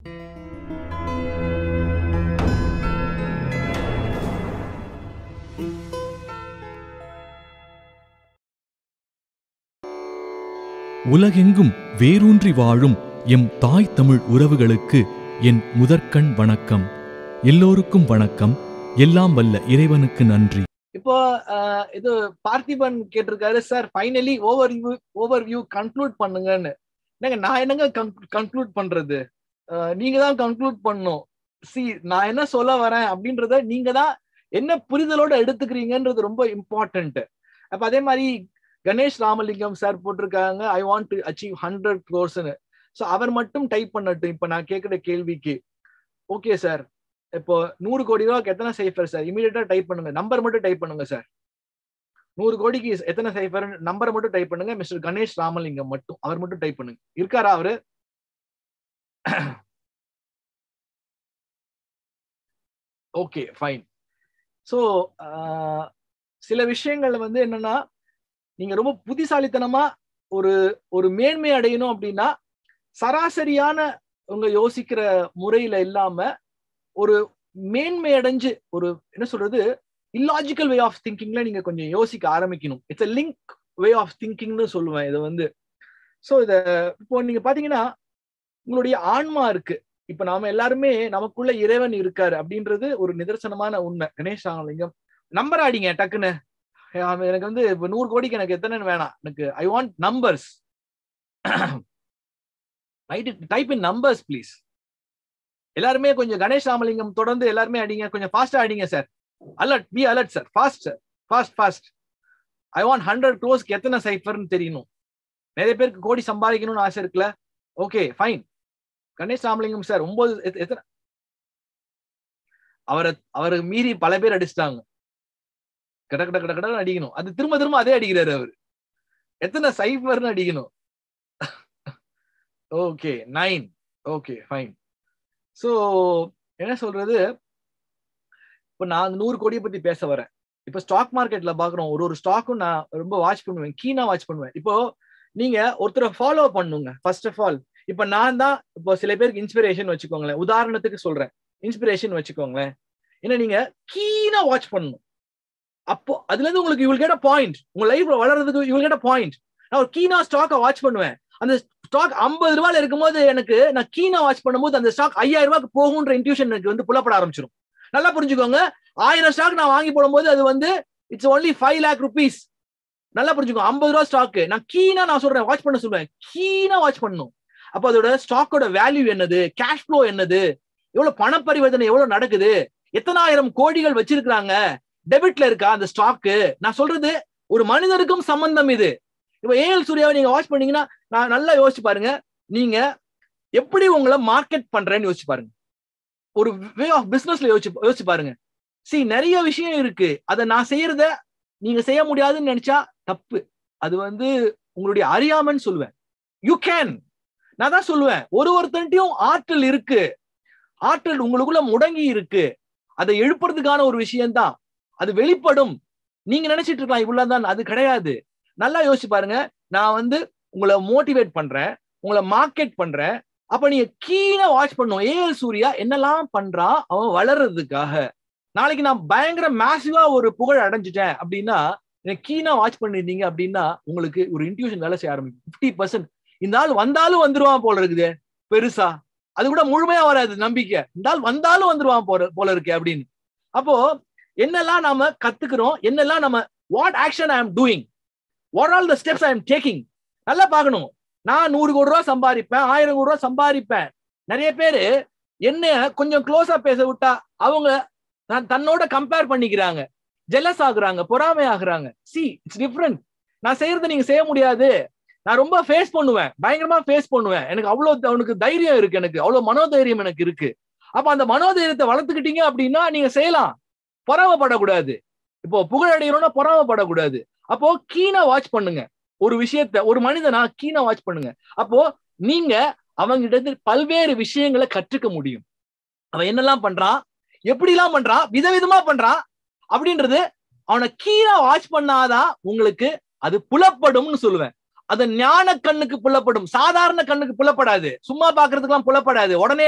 உலகெங்கும் வேரூன்றி வாழும் எம் தாய் தமிழ் உறவுகளுக்கு என் முதற்கண் வணக்கம் எல்லோருக்கும் வணக்கம் எல்லாம் வல்ல இறைவனுக்கு நன்றி இப்போ அஹ், இது பார்த்திபன் கேட்டிருக்காரு sir finally overview overview conclude பண்ணுங்கன்னு என்னங்க நான் என்னங்க கன்க்ளூட் பண்றது அஹ், நீங்க தான் கன்க்ளூட் பண்ணும் சி நான் என்ன சொல்ல வரேன் அப்படின்றத நீங்க தான் என்ன புரிதலோட எடுத்துக்கிறீங்கன்றது ரொம்ப இம்பார்ட்டன்ட் அப்ப அதே மாதிரி கணேஷ் ராமலிங்கம் சார் போட்டிருக்காங்க I want to achieve hundred க்ரோர்ஸ்னு ஸோ அவர் மட்டும் டைப் பண்ணட்டும் இப்ப நான் கேட்குற கேள்விக்கு ஓகே சார் இப்போ நூறு கோடி ரூபாய்க்கு எத்தனை சைஃபர் சார் இமீடியட்டா டைப் பண்ணுங்க நம்பர் மட்டும் டைப் பண்ணுங்க சார் நூறு கோடிக்கு எத்தனை சைஃபர் நம்பரை மட்டும் டைப் பண்ணுங்க மிஸ்டர் கணேஷ் ராமலிங்கம் மட்டும் அவர் மட்டும் டைப் பண்ணுங்க இருக்காரா அவரு ஓகே ஃபைன் ஸோ சில விஷயங்கள் வந்து என்னன்னா நீங்க ரொம்ப புத்திசாலித்தனமா ஒரு ஒரு மேன்மை அடையணும் அப்படின்னா சராசரியான உங்க யோசிக்கிற முறையில இல்லாம ஒரு மேன்மை அடைஞ்சு ஒரு என்ன சொல்றது இல்லாஜிக்கல் வே ஆஃப் திங்கிங்ல நீங்க கொஞ்சம் யோசிக்க ஆரம்பிக்கணும் இட்ஸ் லிங்க் வே ஆஃப் திங்கிங்னு சொல்லுவேன் இதை வந்து ஸோ இத இப்போ நீங்க பாத்தீங்கன்னா உங்களுடைய ஆன்மா இருக்கு இப்ப நாம எல்லாருமே நமக்குள்ள இறைவன் இருக்காரு அப்படின்றது ஒரு நிதர்சனமான உண்மை கணேஷ் ராமலிங்கம் நம்பர் ஆடிங்க டக்குன்னு அவன் எனக்கு வந்து இப்ப நூறு கோடிக்கு எனக்கு எத்தனைன்னு வேணாம் எனக்கு I want numbers type in numbers please எல்லாருமே கொஞ்சம் கணேஷ் ராமலிங்கம் தொடர்ந்து எல்லாருமே அடிங்க கொஞ்சம் ஃபாஸ்டா அடிங்க sir alert be alert sir fast sir fast fast I want hundred க்ரோஸ்க்கு எத்தனை சைஃபர்னு தெரியணும் நிறைய பேருக்கு கோடி சம்பாதிக்கணும்னு ஆசை இருக்குல்ல okay fine Ganesh Ramalingam sir ஒன்பது எத்த- எத்தனை அவரை அவரை மீறி பல பேர் அடிச்சிட்டாங்க கட கட கட கடன்னு அடிக்கணும் அது திரும்ப திரும்ப அதே அடிக்கிறாரு அவர் எத்தனை சைஃபர்னு அடிக்கணும் okay nine okay fine so என்ன சொல்றது இப்போ நான் அந்த நூறு கோடியை பத்தி பேச வரேன் இப்போ ஸ்டாக் மார்க்கெட்ல பாக்குறோம் ஒரு ஒரு ஸ்டாக்கும் நான் ரொம்ப வாட்ச் பண்ணுவேன் கீனா வாட்ச் பண்ணுவேன் இப்போ நீங்க ஒருத்தரை ஃபாலோ பண்ணுங்க ஃபர்ஸ்ட் ஆஃப் ஆல் இப்போ நான் தான் இப்போ சில பேருக்கு இன்ஸ்பிரேஷன் வச்சுக்கோங்களேன் உதாரணத்துக்கு சொல்றேன் இன்ஸ்பிரேஷன் வச்சுக்கோங்களேன் ஏன்னா நீங்க கீனா வாட்ச் பண்ணணும் அப்போ அதுல இருந்து உங்களுக்கு இவள் கேட்ட பாயிண்ட் உங்க லைஃப்ல வளர்றதுக்கு இவள் கேட்ட பாயிண்ட் நான் ஒரு கீனா ஸ்டாக்கை வாட்ச் பண்ணுவேன் அந்த ஸ்டாக் ஐம்பது ரூபாயில இருக்கும்போது எனக்கு நான் கீனா வாட்ச் பண்ணும்போது அந்த ஸ்டாக் ஐயாயிரம் ரூபாய்க்கு போகுன்ற இன்ட்யூஷன் எனக்கு வந்து புலப்பட ஆரம்பிச்சிடும் நல்லா புரிஞ்சுக்கோங்க ஆயிரம் ஸ்டாக் நான் வாங்கி போடும்போது அது வந்து it's only five lakh rupees நல்லா புரிஞ்சுக்கோங்க ஐம்பது ரூபா ஸ்டாக் நான் கீனா நான் சொல்றேன் வாட்ச் பண்ண சொல்லுவேன் கீனா வாட்ச் பண்ணணும் அப்போ அதோட ஸ்டாக்கோட வேல்யூ என்னது கேஷ் ஃப்ளோ என்னது எவ்வளவு பண பரிவர்த்தனை எவ்வளவு நடக்குது எத்தனாயிரம் கோடிகள் வச்சிருக்காங்க டெபிட்ல இருக்கா அந்த ஸ்டாக்கு நான் சொல்றது ஒரு மனிதருக்கும் சம்பந்தம் இது இப்ப ஏஎல் சூர்யாவை நீங்க வாட்ச் பண்ணீங்கன்னா நான் நல்லா யோசிச்சு பாருங்க நீங்க எப்படி உங்களை மார்க்கெட் பண்றேன்னு யோசிச்சு பாருங்க ஒரு வே ஆஃப் பிசினஸ்ல யோசிச்சு யோசிச்சு பாருங்க சி நிறைய விஷயம் இருக்கு அதை நான் செய்யறத நீங்க செய்ய முடியாதுன்னு நினைச்சா தப்பு அது வந்து உங்களுடைய அறியாமன்னு சொல்லுவேன் யூ கேன் நான் தான் சொல்லுவேன் ஒரு ஒருத்தன்ட்டையும் ஆற்றல் இருக்கு ஆற்றல் உங்களுக்குள்ள முடங்கி இருக்கு அதை எழுப்புறதுக்கான ஒரு விஷயம்தான் அது வெளிப்படும் நீங்க நினைச்சிட்டு இருக்கலாம் இவ்வளவுதான் அது கிடையாது நல்லா யோசிச்சு பாருங்க நான் வந்து உங்களை மோட்டிவேட் பண்றேன் உங்களை மார்க்கெட் பண்றேன் அப்ப நீங்க கீழே வாட்ச் பண்ணும் ஏஎல் சூர்யா என்னெல்லாம் பண்றான் அவன் வளர்றதுக்காக நாளைக்கு நான் பயங்கர மேசிவா ஒரு புகழ் அடைஞ்சிட்டேன் அப்படின்னா எனக்கு கீனா வாட்ச் பண்ணிருந்தீங்க அப்படின்னா உங்களுக்கு ஒரு இன்ட்யூஷன் வேலை செய்ய ஆரம்பிக்கும் பிப்டி பர்சன்ட் இந்த ஆள் வந்தாலும் வந்துருவான் போல இருக்குது பெருசா அது கூட முழுமையா வராது நம்பிக்கை இந்த ஆள் வந்தாலும் வந்துருவான் போல போல இருக்கு அப்படின்னு அப்போ என்னெல்லாம் நாம கத்துக்கிறோம் என்னெல்லாம் நம்ம what action I am doing what all the steps I am taking நல்லா பார்க்கணும் நான் நூறு கோடி ரூபா சம்பாதிப்பேன் ஆயிரம் கோடி ரூபா சம்பாதிப்பேன் நிறைய பேரு என்ன கொஞ்சம் க்ளோஸா பேச விட்டா அவங்க தன்- தன்னோட கம்பேர் பண்ணிக்கிறாங்க ஜெலஸ் ஆகுறாங்க பொறாமை ஆகுறாங்க சி இட்ஸ் டிஃப்ரெண்ட் நான் செய்யறதை நீங்க செய்ய முடியாது நான் ரொம்ப ஃபேஸ் பண்ணுவேன் பயங்கரமா ஃபேஸ் பண்ணுவேன் எனக்கு அவ்வளவு அவனுக்கு தைரியம் இருக்கு எனக்கு அவ்வளவு மனோதைரியம் எனக்கு இருக்கு அப்ப அந்த மனோதைரியத்தை வளர்த்துக்கிட்டீங்க அப்படின்னா நீங்க செய்யலாம் பொறாமப்படக்கூடாது இப்போ புகழடைகிறோம்னா பொறாமப்படக்கூடாது அப்போ கீனா வாட்ச் பண்ணுங்க ஒரு விஷயத்த ஒரு மனிதனா கீனா வாட்ச் பண்ணுங்க அப்போ நீங்க அவங்கிட்ட இருந்து பல்வேறு விஷயங்களை கற்றுக்க முடியும் அவன் என்னெல்லாம் பண்றான் எப்படிலாம் பண்றான் விதவிதமா பண்றான் அப்படின்றது அவனை கீழே வாட்ச் பண்ணாதான் உங்களுக்கு அது புலப்படும்னு சொல்லுவேன் அது ஞான கண்ணுக்கு புலப்படும் சாதாரண கண்ணுக்கு புலப்படாது சும்மா பாக்குறதுக்கெல்லாம் புலப்படாது உடனே எல்லாம்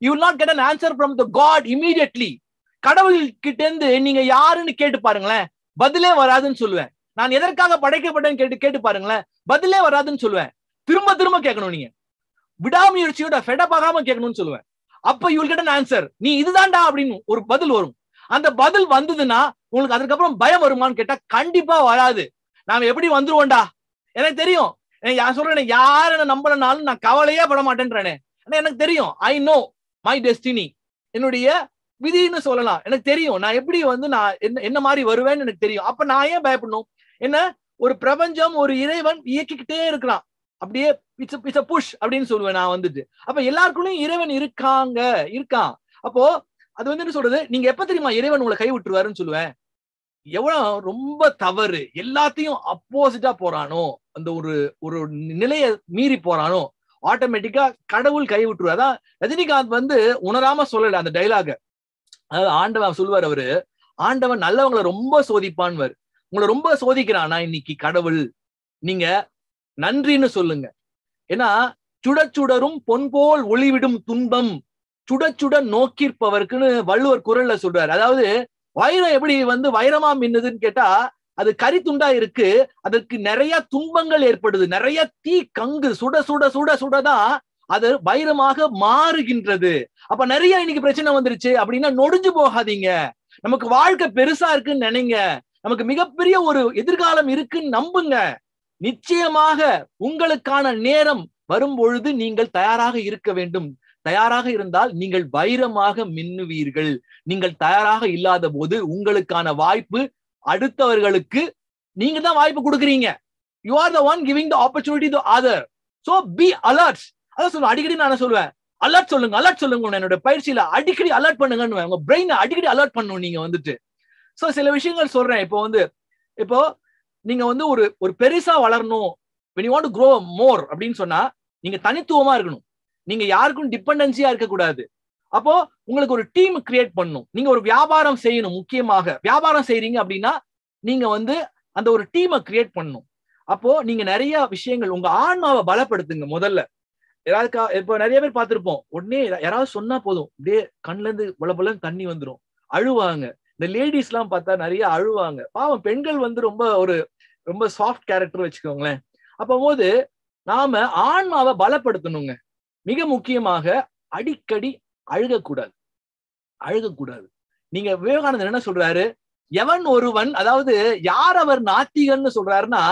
you will not get an answer from the god immediately கடவுள் கிட்ட இருந்து நீங்க யாருன்னு கேட்டு பாருங்களேன் பதிலே வராதுன்னு சொல்லுவேன் நான் எதற்காக படைக்கப்பட்டேன்னு கேட்டு கேட்டு பாருங்களேன் பதிலே வராதுன்னு சொல்லுவேன் திரும்ப திரும்ப கேட்கணும் நீங்க விடாமுயற்சியோட ஃபெடப் ஆகாம கேட்கணும்னு சொல்லுவேன் அப்ப you will get an answer நீ இதுதான்டா அப்படின்னு ஒரு பதில் வரும் அந்த பதில் வந்ததுன்னா உங்களுக்கு அதுக்கப்புறம் பயம் வருமான்னு கேட்டா கண்டிப்பா வராது நாம எப்படி வந்துருவோம்டா எனக்கு தெரியும் எனக்கு யார் சொல்றேன் யார் என்ன நம்பலனாலும் நான் கவலையே பட மாட்டேன்றேனே ஆனா எனக்கு தெரியும் ஐ நோ மை டெஸ்டினி என்னுடைய விதின்னு சொல்லலாம் எனக்கு தெரியும் நான் எப்படி வந்து நான் என்ன என்ன மாதிரி வருவேன்னு எனக்கு தெரியும் அப்ப நான் ஏன் பயப்படணும் என்ன ஒரு பிரபஞ்சம் ஒரு இறைவன் இயக்கிக்கிட்டே இருக்கிறான் அப்படியே இட்ஸ் இட்ஸ் புஷ் அப்படின்னு சொல்லுவேன் நான் வந்துட்டு அப்ப எல்லாருக்குள்ளயும் இறைவன் இருக்காங்க இருக்கான் அப்போ அது வந்து என்ன சொல்றது நீங்க எப்ப தெரியுமா இறைவன் உங்களை கை விட்டுருவாருன்னு சொல்லுவேன் எவ்வளவு ரொம்ப தவறு எல்லாத்தையும் அப்போசிட்டா போறானோ அந்த ஒரு ஒரு நிலைய மீறி போறானோ ஆட்டோமேட்டிக்கா கடவுள் கை விட்டுருவார் அதான் ரஜினிகாந்த் வந்து உணராம சொல்லல அந்த டைலாக அதாவது ஆண்டவன் சொல்லுவார் அவரு ஆண்டவன் நல்லவங்களை ரொம்ப சோதிப்பான்வர் உங்களை ரொம்ப சோதிக்கிறானா இன்னைக்கு கடவுள் நீங்க நன்றின்னு சொல்லுங்க ஏன்னா சுட சுடரும் பொன் போல் ஒளிவிடும் துன்பம் சுட சுட நோக்கிற்பவருக்குன்னு வள்ளுவர் குரல்ல சொல்றாரு அதாவது வைரம் எப்படி வந்து வைரமா மின்னுதுன்னு கேட்டா அது கரித்துண்டா இருக்கு அதற்கு நிறைய துன்பங்கள் ஏற்படுது நிறைய தீ கங்கு சுட சுட சுட சுடதான் அது வைரமாக மாறுகின்றது அப்ப நிறைய இன்னைக்கு பிரச்சனை வந்துருச்சு அப்படின்னா நொடிஞ்சு போகாதீங்க நமக்கு வாழ்க்கை பெருசா இருக்குன்னு நினைங்க நமக்கு மிகப்பெரிய ஒரு எதிர்காலம் இருக்குன்னு நம்புங்க நிச்சயமாக உங்களுக்கான நேரம் வரும் பொழுது நீங்கள் தயாராக இருக்க வேண்டும் தயாராக இருந்தால் நீங்கள் வைரமாக மின்னுவீர்கள் நீங்கள் தயாராக இல்லாத போது உங்களுக்கான வாய்ப்பு அடுத்தவர்களுக்கு நீங்க தான் வாய்ப்பு கொடுக்குறீங்க you are the one giving the opportunity to other so be alert அதான் சொல்லுவேன் அடிக்கடி நான் சொல்லுவேன் அலர்ட் சொல்லுங்க அலர்ட் சொல்லுங்க என்னோட பயிற்சியில அடிக்கடி அலர்ட் பண்ணுங்கன்னு உங்க பிரெயினை அடிக்கடி அலர்ட் பண்ணணும் நீங்க வந்துட்டு சோ சில விஷயங்கள் சொல்றேன் இப்போ வந்து இப்போ நீங்க வந்து ஒரு ஒரு பெருசா வளரணும் when you want to grow மோர் அப்படின்னு சொன்னா நீங்க தனித்துவமா இருக்கணும் நீங்க யாருக்கும் டிபெண்டன்சியா இருக்கக்கூடாது அப்போ உங்களுக்கு ஒரு டீம் கிரியேட் பண்ணணும் நீங்க ஒரு வியாபாரம் செய்யணும் முக்கியமாக வியாபாரம் செய்றீங்க அப்படின்னா நீங்க வந்து அந்த ஒரு டீமை கிரியேட் பண்ணணும் அப்போ நீங்க நிறைய விஷயங்கள் உங்க ஆன்மாவை பலப்படுத்துங்க முதல்ல ஏதாவது கா- இப்போ நிறைய பேர் பார்த்திருப்போம் உடனே யாராவது சொன்னா போதும் அப்படியே கண்ணுல இருந்து பல தண்ணி வந்துரும் அழுவாங்க இந்த லேடிஸ் எல்லாம் பார்த்தா நிறைய அழுவாங்க பாவம் பெண்கள் வந்து ரொம்ப ஒரு ரொம்ப சாஃப்ட் கேரக்டர் வச்சுக்கோங்களேன் அப்போ போது நாம ஆன்மாவை பலப்படுத்தணுங்க மிக முக்கியமாக அடிக்கடி அழுகக்கூடாது அழுகக்கூடாது நீங்க விவேகானந்தர் என்ன சொல்றாரு எவன் ஒருவன் அதாவது யார் அவர் நாத்திகன்னு சொல்றாருன்னா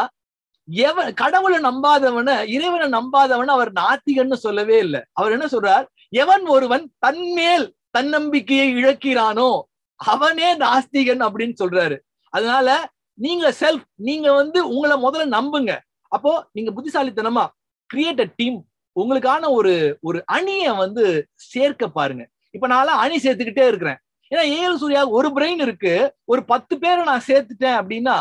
எவன் கடவுளை நம்பாதவன இறைவனை நம்பாதவன அவர் நாத்திகன்னு சொல்லவே இல்லை அவர் என்ன சொல்றார் எவன் ஒருவன் தன்மேல் தன்னம்பிக்கையை இழக்கிறானோ அவனே நாஸ்திகன் அப்படின்னு சொல்றாரு அதனால நீங்க செல்ஃப் நீங்க வந்து உங்களை முதல்ல நம்புங்க அப்போ நீங்க புத்திசாலித்தனமா கிரியேட் அ டீம் உங்களுக்கான ஒரு ஒரு அணியை வந்து சேர்க்க பாருங்க இப்ப நான் அணி சேர்த்துக்கிட்டே இருக்கிறேன் ஏன்னா ஏழு சூர்யா ஒரு பிரெயின் இருக்கு ஒரு பத்து பேரை நான் சேர்த்துட்டேன் அப்படின்னா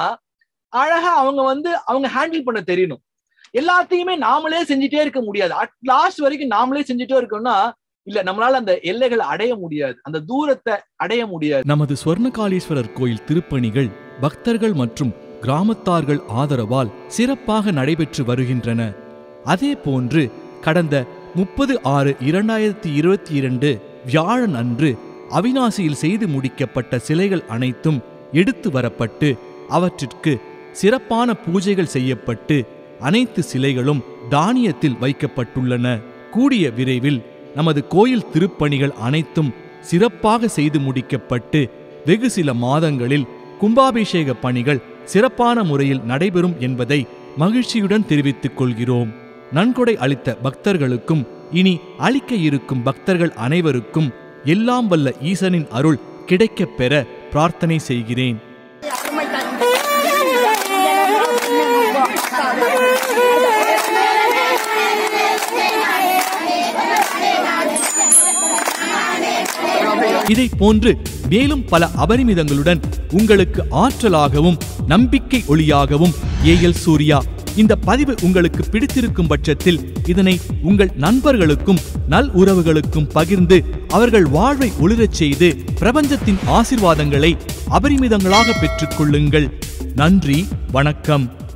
அழகா அவங்க வந்து அவங்க ஹேண்டில் பண்ண தெரியணும் எல்லாத்தையுமே நாமளே செஞ்சுட்டே இருக்க முடியாது அட் லாஸ்ட் வரைக்கும் நாமளே செஞ்சுட்டே இருக்கோம்னா இல்ல நம்மளால அந்த எல்லைகளை அடைய முடியாது அந்த தூரத்தை அடைய முடியாது நமது ஸ்வர்ணகாளீஸ்வரர் கோயில் திருப்பணிகள் பக்தர்கள் மற்றும் கிராமத்தார்கள் ஆதரவால் சிறப்பாக நடைபெற்று வருகின்றன அதே போன்று கடந்த முப்பது ஆறு இரண்டாயிரத்தி இருபத்தி இரண்டு வியாழன் அன்று அவிநாசியில் செய்து முடிக்கப்பட்ட சிலைகள் அனைத்தும் எடுத்து வரப்பட்டு அவற்றிற்கு சிறப்பான பூஜைகள் செய்யப்பட்டு அனைத்து சிலைகளும் தானியத்தில் வைக்கப்பட்டுள்ளன கூடிய விரைவில் நமது கோயில் திருப்பணிகள் அனைத்தும் சிறப்பாக செய்து முடிக்கப்பட்டு வெகு சில மாதங்களில் கும்பாபிஷேக பணிகள் சிறப்பான முறையில் நடைபெறும் என்பதை மகிழ்ச்சியுடன் தெரிவித்துக் கொள்கிறோம் நன்கொடை அளித்த பக்தர்களுக்கும் இனி அளிக்க இருக்கும் பக்தர்கள் அனைவருக்கும் எல்லாம் வல்ல ஈசனின் அருள் கிடைக்கப் பெற பிரார்த்தனை செய்கிறேன் இதைப் போன்று மேலும் பல அபரிமிதங்களுடன் உங்களுக்கு ஆற்றலாகவும் நம்பிக்கை ஒளியாகவும் ஏஎல் சூர்யா இந்த பதிவு உங்களுக்கு பிடித்திருக்கும் பட்சத்தில் இதனை உங்கள் நண்பர்களுக்கும் நல் உறவுகளுக்கும் பகிர்ந்து அவர்கள் வாழ்வை ஒளிரச் செய்து பிரபஞ்சத்தின் ஆசிர்வாதங்களை அபரிமிதங்களாக பெற்றுக்கொள்ளுங்கள் நன்றி வணக்கம்